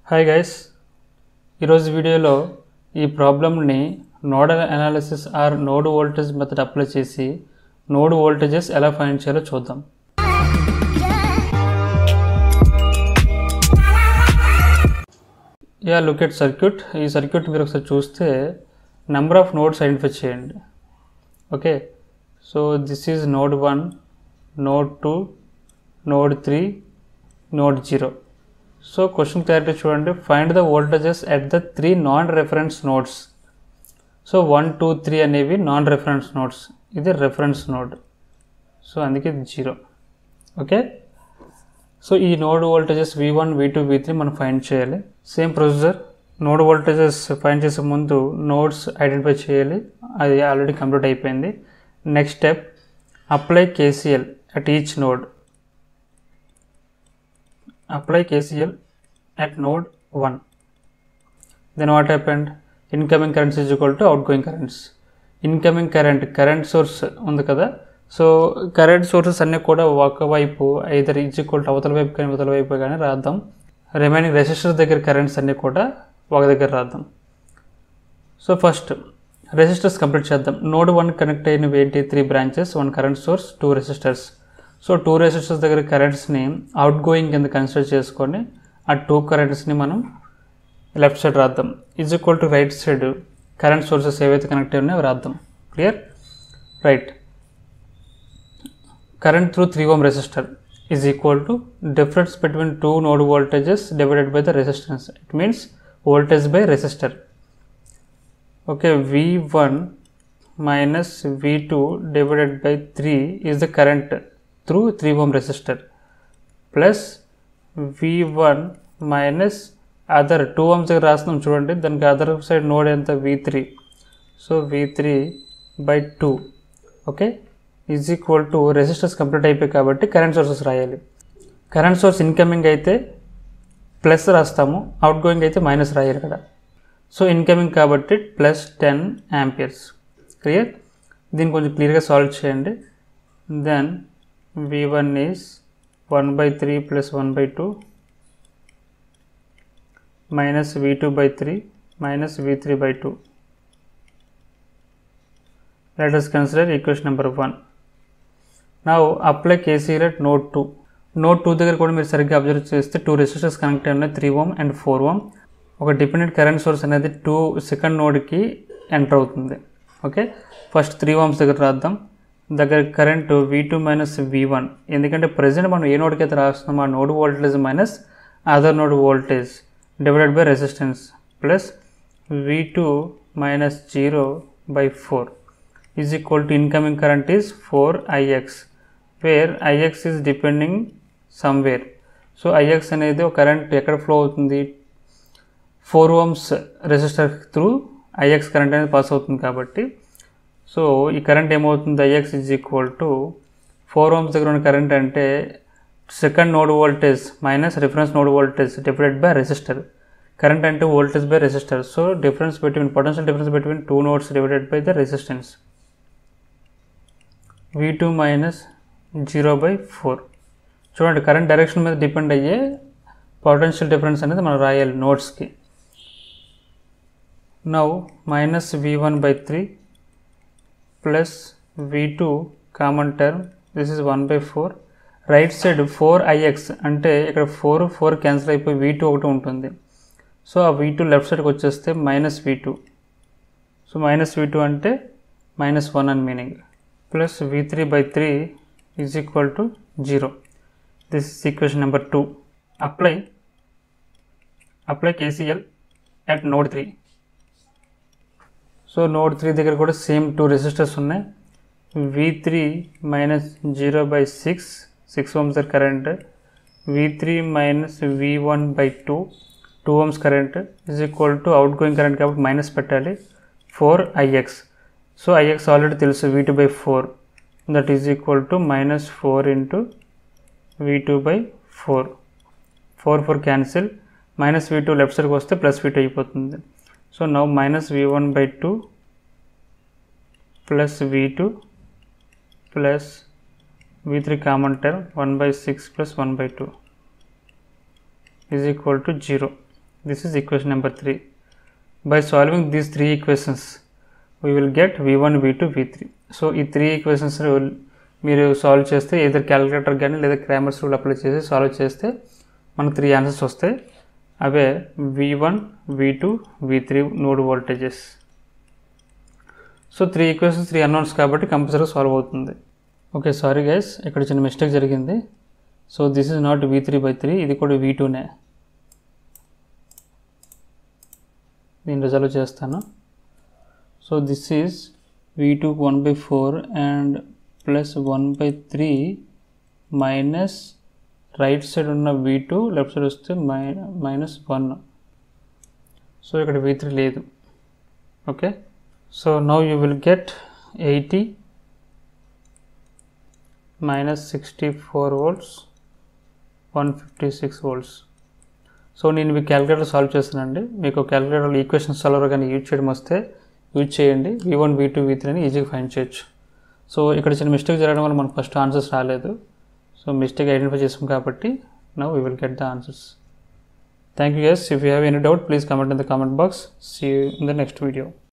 hi guys ఈరోజు వీడియోలో ఈ ప్రాబ్లమ్ని nodal analysis or node voltage method apply చేసి నోడ్ వోల్టేజెస్ ఎలా ఫైండ్ చేయాలో చూద్దాం యా లుక్ ఎట్ సర్క్యూట్ ఈ సర్క్యూట్ మీరు ఒకసారి చూస్తే నెంబర్ ఆఫ్ నోడ్స్ ఐడెంటిఫై చేయండి okay so this is node one node two node three node zero so question clarity చూడండి find the voltages at the three non reference nodes so one two three అనేవి non reference nodes ఇది reference node so అందుకే ఇది zero okay so ఈ node voltages V one V two V three మనం find చేయాలి same procedure node voltages find చేసే ముందు nodes identify చేయాలి అది ఆల్రెడీ కంప్లీట్ అయిపోయింది next step apply KCL at each node apply KCL at node 1 then what happened incoming currents is equal to outgoing currents incoming current current source ఉంది కదా so current sources అన్నీ కూడా ఒకవైపు either is equal to అవతల వైపు కానీ అవతల వైపు కానీ రాద్దాం రిమైనింగ్ రెసిస్టర్స్ దగ్గర కరెంట్స్ అన్నీ కూడా ఒక దగ్గర రాద్దాం సో ఫస్ట్ రెసిస్టర్స్ కంప్లీట్ చేద్దాం నోడ్ వన్ కనెక్ట్ అయినవి ఏంటి three branches one current source two resistors so two resistors దగ్గర కరెంట్స్ని అవుట్ గోయింగ్ కింద కన్సిడర్ చేసుకొని ఆ టూ కరెంట్స్ని మనం లెఫ్ట్ సైడ్ రాద్దాం is equal to right side current sources ఏవైతే కనెక్ట్ అయి ఉన్నాయో అవి రాద్దాం clear right current through three ohm resistor is equal to difference between two node voltages divided by the resistance it means voltage by resistor okay V one minus V two divided by three is the current through three ohm resistor plus V one minus other two ohms దగ్గర రాస్తున్నాం చూడండి దానికి other side node ఎంత V three so V three by two okay is equal to resistors complete అయిపోయి కాబట్టి current sources రాయాలి current source incoming అయితే plus రాస్తాము అవుట్ గోయింగ్ అయితే మైనస్ రాయాలి ఇక్కడ సో ఇన్కమింగ్ కాబట్టి ప్లస్ టెన్ యాంపియర్స్ క్లియర్ దీన్ని కొంచెం క్లియర్గా సాల్వ్ చేయండి then v1 is 1 by 3 plus 1 by 2 minus v2 by 3 minus v3 by 2 let us consider equation number 1 now apply KCL at node 2 node two దగ్గర కూడా మీరు సరిగ్గా observe చేస్తే టూ రెసిస్టర్స్ కనెక్ట్ ఉన్నాయి three ohm and four ohm ఒక dependent current source అనేది two second నోడ్కి enter అవుతుంది ఓకే ఫస్ట్ త్రీ ఓమ్స్ దగ్గర రాద్దాం దగ్గర current V two minus V one ఎందుకంటే ప్రజెంట్ మనం ఏ నోడ్కి అయితే రాస్తున్నాం ఆ node voltage minus other node voltage divided by resistance plus V two minus zero by four is equal to incoming current is four IX where IX is depending somewhere so IX అనేది ఒక current ఎక్కడ flow అవుతుంది four ohms resistor through IX current అనేది pass అవుతుంది కాబట్టి so ఈ current ఏమవుతుంది IX is equal to four ohms దగ్గర ఉన్న కరెంట్ అంటే second node voltage minus reference node voltage divided by resistor current అంటే voltage by resistor so difference between potential difference between two nodes divided by the resistance we two minus zero by four చూడండి current direction మీద depend అయ్యే potential difference అనేది మనం రాయాలి నోట్స్కి now minus V one by three plus V two common term this is one by four right side four IX అంటే ఇక్కడ four four cancel అయిపోయి వి టూ ఒకటి ఉంటుంది సో ఆ వి టూ లెఫ్ట్ సైడ్కి వచ్చేస్తే minus V two so minus V two అంటే minus one అని meaning plus V three by three is equal to zero this is equation number two apply apply KCL at node three so node three దగ్గర కూడా same two resistors ఉన్నాయి V three minus zero by six six ohms current V three minus V one by two two ohms current is equal to outgoing current కాబట్టి minus పెట్టాలి four IX so IX already తెలుసు V two by four that is equal to minus four into V two by four four four cancel minus V two left సైడ్కి వస్తే plus V two అయిపోతుంది so now minus v1 by 2 plus v2 plus v3 common term 1 by 6 plus 1 by 2 is equal to 0 this is equation number 3 by solving these three equations we will get v1 v2 v3 so ఈ three equations మీరు solve చేస్తే ఏదో calculator కానీ లేదా Cramer's rule apply చేసి solve చేస్తే మనకు three answers వస్తాయి అవే V one V two V three node voltages so three equations three unknowns కాబట్టి కంపల్సరీ సాల్వ్ అవుతుంది ఓకే సారీ గైస్ ఇక్కడ చిన్న మిస్టేక్ జరిగింది so this is not V three by three ఇది కూడా వి టూనే దీన్ని రిజల్వ్ చేస్తాను so this is V two one by four and plus one by three minus right side ఉన్న వి టూ లెఫ్ట్ సైడ్ వస్తే మై minus one so ఇక్కడ V three లేదు okay so now you will get eighty minus sixty four volts one fifty six volts so నేను మీ calculator solve చేస్తానండి మీకు calculator equation solver కానీ యూజ్ చేయడం వస్తే యూజ్ చేయండి V one V two V three అని ఈజీగా ఫైండ్ చేయొచ్చు సో ఇక్కడ చిన్న మిస్టేక్ జరగడం వల్ల మనకు ఫస్ట్ ఆన్సర్స్ రాలేదు సో మిస్టేక్ ఐడెంటిఫై చేసాం కాబట్టి now we will get the answers thank you guys if you have any doubt please comment in the comment box see in the next video